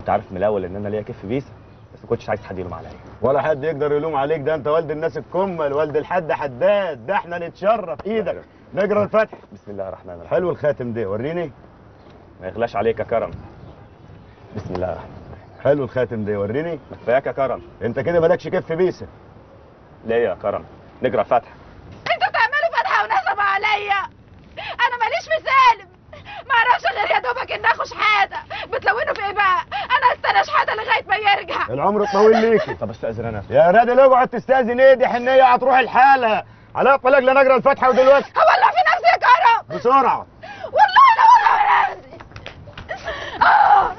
انت عارف من الاول ان انا ليا كيف بيسا بس ما كنتش عايز حد يلوم عليا ولا حد يقدر يلوم عليك ده انت والد الناس الكمل والد الحد حداد ده احنا نتشرف ايدك نقرا الفتح بسم الله الرحمن الرحيم حلو الخاتم ده وريني ما يغلاش عليك يا كرم بسم الله الرحمن الرحيم حلو الخاتم ده وريني ما كفاياك يا كرم انت كده مالكش كف بيسا ليه يا كرم نقرا الفاتحه انتوا تعملوا فتحه ونصب عليا انا ماليش في سالم ما اعرفش غير يا دوبك ان اخو شحاته بتلونوا في ايه بقى انا استنى شحاته لغايه ما يرجع العمر الطويل ليكي طب استاذن انا يا رادل اقعد تستاذن ايه دي حنيه هتروح لحالها على اطلق لا نقرا الفاتحه ودلوقتي هولع في نفسي يا كرم بسرعه والله انا هولع في نفسي آه.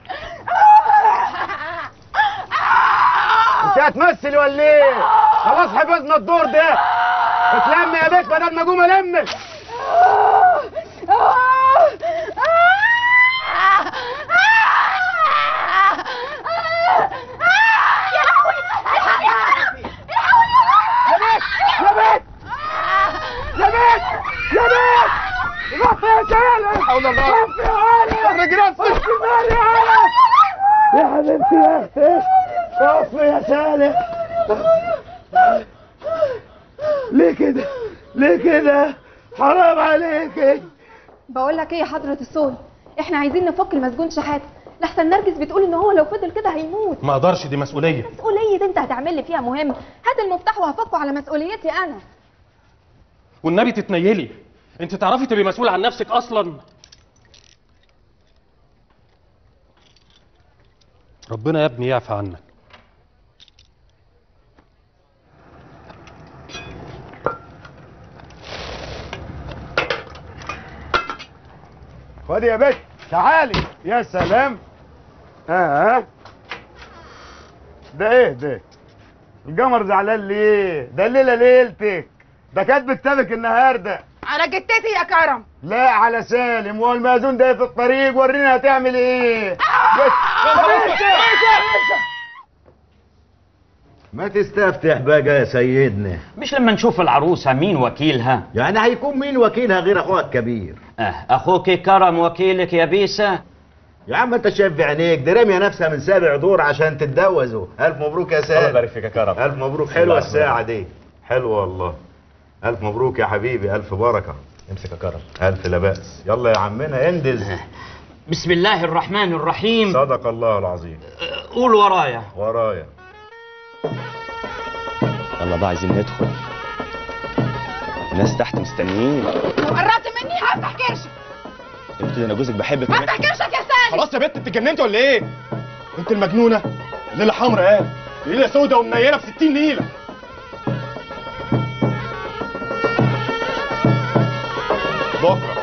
انت هتمثل ولا ايه خلاص حفظنا الدور ده اتلم يا بيت بدل ما اقوم المك يا بيت يا بيت يا بيت يا بيت غطي يا سالم حول الله غطي يا عالم رجرات النار يا عالم يا حبيبتي يا اختي غطي يا سالم ليه كده ليه كده حرام عليكي بقول لك ايه يا حضرة الصول احنا عايزين نفك المسجون شحاتة لحسن نرجس بتقول ان هو لو فضل كده هيموت ما اقدرش دي مسؤوليه مسؤولية دي انت هتعمل لي فيها مهم هات المفتاح وهفكه على مسؤوليتي انا والنبي تتنيلي انت تعرفي تبقي مسؤول عن نفسك اصلا ربنا يا ابني يعفى عنك خد يا بت تعالي يا سلام اه ده ايه ده القمر زعلان ليه ده الليله ليلتك ده كاتب كتابك النهارده على جتتي يا كرم لا على سالم والمأذون ده في الطريق ورينا هتعمل ايه ما تستفتح بقى يا سيدنا مش لما نشوف العروسة مين وكيلها يعني هيكون مين وكيلها غير اخوها الكبير اه اخوك كرم وكيلك يا بيسا يا عم انت شايف بعينيك دي راميه نفسها من سابع دور عشان تتجوزوا الف مبروك يا الله سالم يبارك فيك يا كرم الف مبروك بسم الله حلوه الرحمن الساعه دي حلوه والله الف مبروك يا حبيبي الف بركه امسك يا كرم الف لا باس يلا يا عمنا اندز بسم الله الرحمن الرحيم صدق الله العظيم اه، قول ورايا ورايا يلا بقى عايزين ندخل الناس تحت مستنيين لو قربت مني هفتح كرشك يا بنتي ده انا جوزك بحبك هفتح كرشك يا سالم خلاص يا بت انت اتجننت ولا ايه انت المجنونه ليله حمراء ايه ليله سودة ومنيله ب 60 نيله بكره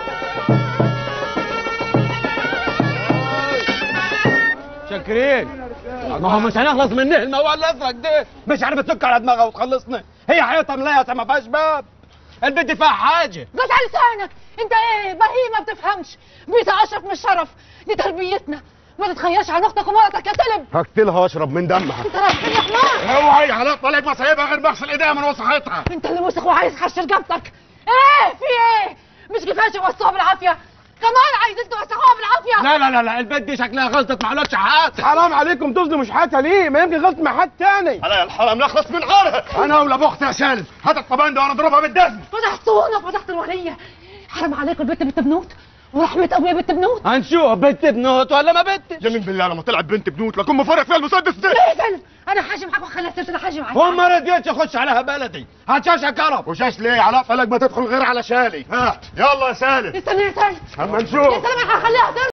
شاكرين ما هو مش هنخلص منه الموال الازرق ده مش عارف تسك على دماغها وتخلصنا هي حيطه ملايه ما فيهاش باب البيت فيها حاجه بس على لسانك انت ايه بهيمه بتفهمش بيت اشرف من الشرف دي تربيتنا ما تتخيلش على اختك ومرتك يا سلم هقتلها واشرب من دمها انت رايح فين يا حمار اوعي على طلعت مصايبها غير بغسل ايديها من وسخيتها انت اللي وسخ وعايز حش رقبتك ايه في ايه مش كفايه يوسعوها بالعافيه كمان عايزين توسعوها بالعافيه لا لا لا لا البيت دي شكلها غلطت مع ولاد شحات حرام عليكم تظلموا شحاتها ليه ما يمكن غلط مع حد تاني على الحرام نخلص من غيرها انا ولا بختي يا سالم هات الطبان ده وانا اضربها بالدزم فتحت صونك فتحت الوليه حرام عليكم البت بنت بنوت ورحمه ابويا بنت بنوت هنشوف بنت بنوت ولا ما بنت يمين بالله لما طلعت بنت بنوت لكن مفرق فيها المسدس ده ايه يا سلم انا حاجي معاك وخليها السلسله حاجي معاك وما رضيتش اخش عليها بلدي هتشاش كرم وشاش ليه على فلك ما تدخل غير على شالي ها يلا يا سالم استنى يا سلم اما يا نشوف سلم انا هخليها